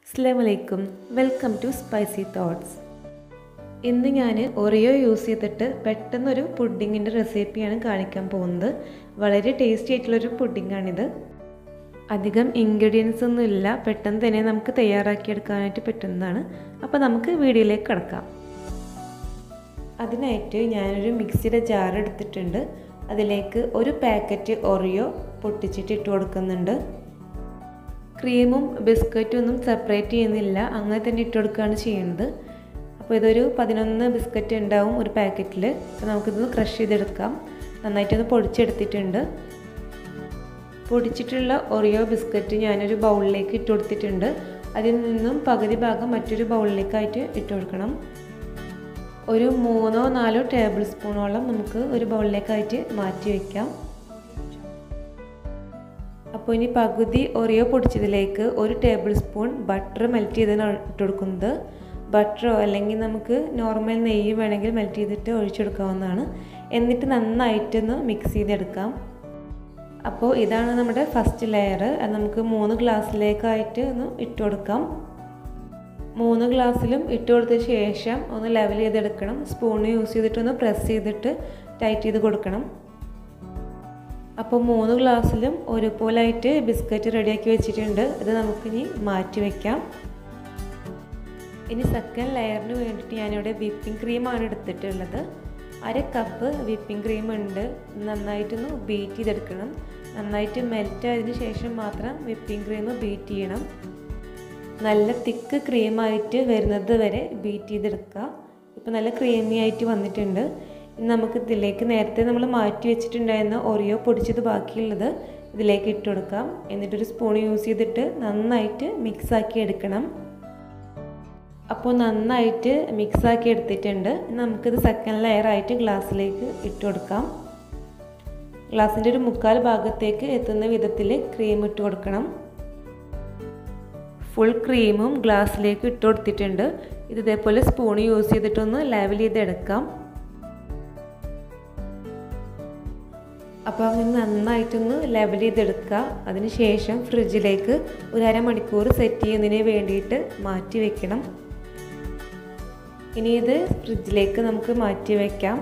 അസ്സലാമലൈക്കും welcome to spicy thoughts ഇന്ന് ഞാൻ ഒറിയോ യൂസ് ചെയ്തിട്ട് പെട്ടെന്നൊരു പുഡിങ്ങിൻ്റെ റെസിപ്പിയാണ് കാണിക്കാൻ പോകുന്നത് വളരെ ടേസ്റ്റി ആയിട്ടുള്ളൊരു പുഡിങ്ങാണിത് അധികം ഇൻഗ്രീഡിയൻസ് ഒന്നും ഇല്ല പെട്ടെന്ന് തന്നെ നമുക്ക് തയ്യാറാക്കിയെടുക്കാനായിട്ട് പറ്റുന്നതാണ് അപ്പോൾ നമുക്ക് വീഡിയോയിലേക്ക് കിടക്കാം അതിനായിട്ട് ഞാനൊരു മിക്സിയുടെ ജാർ എടുത്തിട്ടുണ്ട് അതിലേക്ക് ഒരു പാക്കറ്റ് ഒറിയോ പൊട്ടിച്ചിട്ട് ഇട്ട് കൊടുക്കുന്നുണ്ട് ക്രീമും ബിസ്ക്കറ്റും ഒന്നും സെപ്പറേറ്റ് ചെയ്യുന്നില്ല അങ്ങനെ തന്നെ ഇട്ട് കൊടുക്കുകയാണ് ചെയ്യുന്നത് അപ്പോൾ ഇതൊരു പതിനൊന്ന് ബിസ്ക്കറ്റ് ഉണ്ടാവും ഒരു പാക്കറ്റിൽ അപ്പോൾ നമുക്കിതൊന്ന് ക്രഷ് ചെയ്തെടുക്കാം നന്നായിട്ടൊന്ന് പൊടിച്ചെടുത്തിട്ടുണ്ട് പൊടിച്ചിട്ടുള്ള ഒറിയോ ബിസ്ക്കറ്റ് ഞാനൊരു ബൗളിലേക്ക് ഇട്ട് കൊടുത്തിട്ടുണ്ട് അതിൽ നിന്നും പകുതി ഭാഗം മറ്റൊരു ബൗളിലേക്കായിട്ട് ഇട്ട് കൊടുക്കണം ഒരു മൂന്നോ നാലോ ടേബിൾ സ്പൂണോളം നമുക്ക് ഒരു ബൗളിലേക്കായിട്ട് മാറ്റി വയ്ക്കാം അപ്പോൾ ഇനി പകുതി ഒറിയോ പൊടിച്ചതിലേക്ക് ഒരു ടേബിൾ സ്പൂൺ ബട്ടർ മെൽറ്റ് ചെയ്താണ് ഇട്ട് കൊടുക്കുന്നത് ബട്ടറോ അല്ലെങ്കിൽ നമുക്ക് നോർമൽ നെയ്യ് വേണമെങ്കിൽ മെൽറ്റ് ചെയ്തിട്ട് ഒഴിച്ചെടുക്കാവുന്നതാണ് എന്നിട്ട് നന്നായിട്ടൊന്ന് മിക്സ് ചെയ്തെടുക്കാം അപ്പോൾ ഇതാണ് നമ്മുടെ ഫസ്റ്റ് ലെയർ അത് നമുക്ക് മൂന്ന് ഗ്ലാസ്സിലേക്കായിട്ട് ഒന്ന് ഇട്ട് കൊടുക്കാം മൂന്ന് ഗ്ലാസ്സിലും ഇട്ട് കൊടുത്ത ശേഷം ഒന്ന് ലെവൽ ചെയ്തെടുക്കണം സ്പൂൺ യൂസ് ചെയ്തിട്ടൊന്ന് പ്രസ് ചെയ്തിട്ട് ടൈറ്റ് ചെയ്ത് കൊടുക്കണം അപ്പോൾ മൂന്ന് ഗ്ലാസ്സിലും ഒരുപോലായിട്ട് ബിസ്ക്കറ്റ് റെഡിയാക്കി വെച്ചിട്ടുണ്ട് ഇത് നമുക്കിനി മാറ്റി വയ്ക്കാം ഇനി സെക്കൻഡ് ലെയറിന് വേണ്ടിയിട്ട് ഞാനിവിടെ വിപ്പിംഗ് ക്രീമാണ് എടുത്തിട്ടുള്ളത് അര കപ്പ് വിപ്പിംഗ് ക്രീം ഉണ്ട് നന്നായിട്ടൊന്ന് ബീറ്റ് ചെയ്തെടുക്കണം നന്നായിട്ട് മെൽറ്റ് ആയതിനു ശേഷം മാത്രം വിപ്പിംഗ് ക്രീം ബീറ്റ് ചെയ്യണം നല്ല തിക്ക് ക്രീമായിട്ട് വരുന്നത് വരെ ബീറ്റ് ചെയ്തെടുക്കുക ഇപ്പോൾ നല്ല ക്രീമി ആയിട്ട് വന്നിട്ടുണ്ട് ഇനി നമുക്ക് ഇതിലേക്ക് നേരത്തെ നമ്മൾ മാറ്റി വെച്ചിട്ടുണ്ടായിരുന്ന ഒറിയോ പൊടിച്ചത് ബാക്കിയുള്ളത് ഇതിലേക്ക് ഇട്ട് കൊടുക്കാം എന്നിട്ടൊരു സ്പൂൺ യൂസ് ചെയ്തിട്ട് നന്നായിട്ട് മിക്സാക്കി എടുക്കണം അപ്പോൾ നന്നായിട്ട് മിക്സാക്കി എടുത്തിട്ടുണ്ട് നമുക്കിത് സെക്കൻഡ് ലെയർ ആയിട്ട് ഗ്ലാസ്സിലേക്ക് ഇട്ട് കൊടുക്കാം ഗ്ലാസിൻ്റെ ഒരു മുക്കാൽ ഭാഗത്തേക്ക് എത്തുന്ന വിധത്തിൽ ക്രീം ഇട്ട് കൊടുക്കണം ഫുൾ ക്രീമും ഗ്ലാസ്സിലേക്ക് ഇട്ട് കൊടുത്തിട്ടുണ്ട് ഇത് ഇതേപോലെ സ്പൂൺ യൂസ് ചെയ്തിട്ടൊന്ന് ലെവൽ ചെയ്തെടുക്കാം അപ്പോൾ അങ്ങനെ നന്നായിട്ടൊന്ന് ലെവൽ ചെയ്തെടുക്കുക അതിന് ശേഷം ഫ്രിഡ്ജിലേക്ക് ഒരു അരമണിക്കൂർ സെറ്റ് ചെയ്യുന്നതിന് വേണ്ടിയിട്ട് മാറ്റി വെക്കണം ഇനി ഇത് ഫ്രിഡ്ജിലേക്ക് നമുക്ക് മാറ്റി വയ്ക്കാം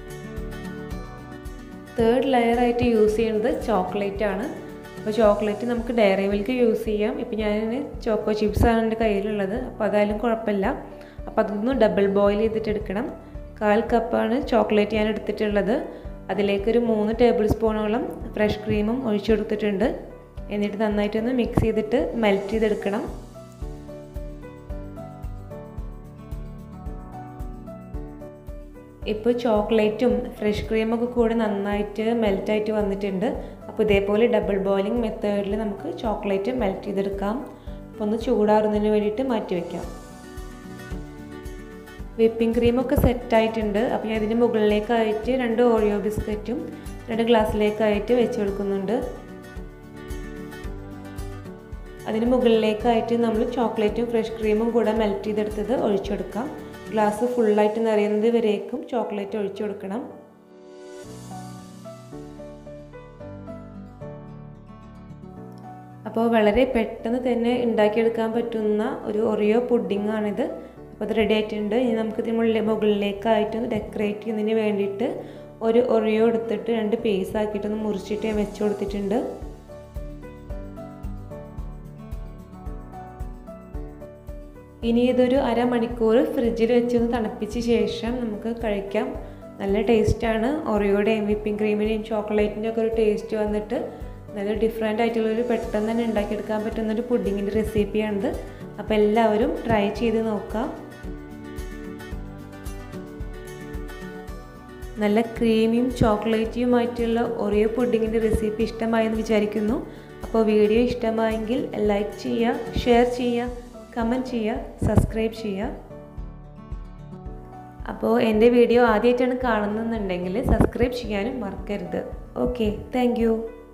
തേർഡ് ലെയർ ആയിട്ട് യൂസ് ചെയ്യുന്നത് ചോക്ലേറ്റ് ആണ് അപ്പോൾ ചോക്ലേറ്റ് നമുക്ക് ഡയറി മിൽക്ക് യൂസ് ചെയ്യാം ഇപ്പോൾ ഞാൻ ചോക്കോ ചിപ്സ് ആണ് എൻ്റെ കയ്യിലുള്ളത് അപ്പോൾ അതായാലും കുഴപ്പമില്ല അപ്പോൾ അതൊന്ന് ഡബിൾ ബോയിൽ ചെയ്തിട്ട് എടുക്കണം കാൽ കപ്പാണ് ചോക്ലേറ്റ് ഞാൻ എടുത്തിട്ടുള്ളത് അതിലേക്കൊരു മൂന്ന് ടേബിൾ സ്പൂണോളം ഫ്രഷ് ക്രീമും ഒഴിച്ചു കൊടുത്തിട്ടുണ്ട് എന്നിട്ട് നന്നായിട്ടൊന്ന് മിക്സ് ചെയ്തിട്ട് മെൽറ്റ് ചെയ്തെടുക്കണം ഇപ്പോൾ ചോക്ലേറ്റും ഫ്രഷ് ക്രീമൊക്കെ കൂടി നന്നായിട്ട് മെൽറ്റായിട്ട് വന്നിട്ടുണ്ട് അപ്പോൾ ഇതേപോലെ ഡബിൾ ബോയിലിംഗ് മെത്തേഡിൽ നമുക്ക് ചോക്ലേറ്റ് മെൽറ്റ് ചെയ്തെടുക്കാം അപ്പോൾ ഒന്ന് ചൂടാറുന്നതിന് വേണ്ടിയിട്ട് മാറ്റി വയ്ക്കാം വിപ്പിംഗ് ക്രീമൊക്കെ സെറ്റായിട്ടുണ്ട് അപ്പോൾ ഞാൻ ഇതിന് മുകളിലേക്കായിട്ട് രണ്ട് ഓറിയോ ബിസ്ക്കറ്റും രണ്ട് ഗ്ലാസ്സിലേക്കായിട്ട് വെച്ച് കൊടുക്കുന്നുണ്ട് അതിന് മുകളിലേക്കായിട്ട് നമ്മൾ ചോക്ലേറ്റും ഫ്രഷ് ക്രീമും കൂടെ മെൽറ്റ് ചെയ്തെടുത്തത് ഒഴിച്ചെടുക്കാം ഗ്ലാസ് ഫുള്ളായിട്ട് നിറയുന്നത് വരേക്കും ചോക്ലേറ്റ് ഒഴിച്ചു കൊടുക്കണം അപ്പോൾ വളരെ പെട്ടെന്ന് തന്നെ ഉണ്ടാക്കിയെടുക്കാൻ പറ്റുന്ന ഒരു ഒറിയോ പുഡിംഗ് ആണിത് അപ്പോൾ അത് റെഡി ആയിട്ടുണ്ട് ഇനി നമുക്ക് ഇതിന് മുകളിലേക്കായിട്ടൊന്ന് ഡെക്കറേറ്റ് ചെയ്യുന്നതിന് വേണ്ടിയിട്ട് ഒരു ഒറിയോ എടുത്തിട്ട് രണ്ട് പീസ് ആക്കിയിട്ടൊന്ന് മുറിച്ചിട്ട് ഞാൻ വെച്ച് കൊടുത്തിട്ടുണ്ട് ഇനി ഇതൊരു അരമണിക്കൂർ ഫ്രിഡ്ജിൽ വെച്ചൊന്ന് തണുപ്പിച്ച ശേഷം നമുക്ക് കഴിക്കാം നല്ല ടേസ്റ്റാണ് ഒറിയോയുടെയും വിപ്പിംഗ് ക്രീമിൻ്റെയും ചോക്ലേറ്റിൻ്റെ ഒക്കെ ഒരു ടേസ്റ്റ് വന്നിട്ട് നല്ല ഡിഫറെൻ്റ് ആയിട്ടുള്ളൊരു പെട്ടെന്ന് തന്നെ ഉണ്ടാക്കിയെടുക്കാൻ പറ്റുന്നൊരു പുഡിങ്ങിൻ്റെ റെസിപ്പിയാണിത് അപ്പോൾ എല്ലാവരും ട്രൈ ചെയ്ത് നോക്കാം നല്ല ക്രീമിയും ചോക്ലേറ്റിയുമായിട്ടുള്ള ഒറിയോ പുഡിങ്ങിൻ്റെ റെസിപ്പി ഇഷ്ടമായെന്ന് വിചാരിക്കുന്നു അപ്പോൾ വീഡിയോ ഇഷ്ടമായെങ്കിൽ ലൈക്ക് ചെയ്യുക ഷെയർ ചെയ്യുക കമൻറ്റ് ചെയ്യുക സബ്സ്ക്രൈബ് ചെയ്യുക അപ്പോൾ എൻ്റെ വീഡിയോ ആദ്യമായിട്ടാണ് കാണുന്നുണ്ടെങ്കിൽ സബ്സ്ക്രൈബ് ചെയ്യാനും മറക്കരുത് ഓക്കെ താങ്ക്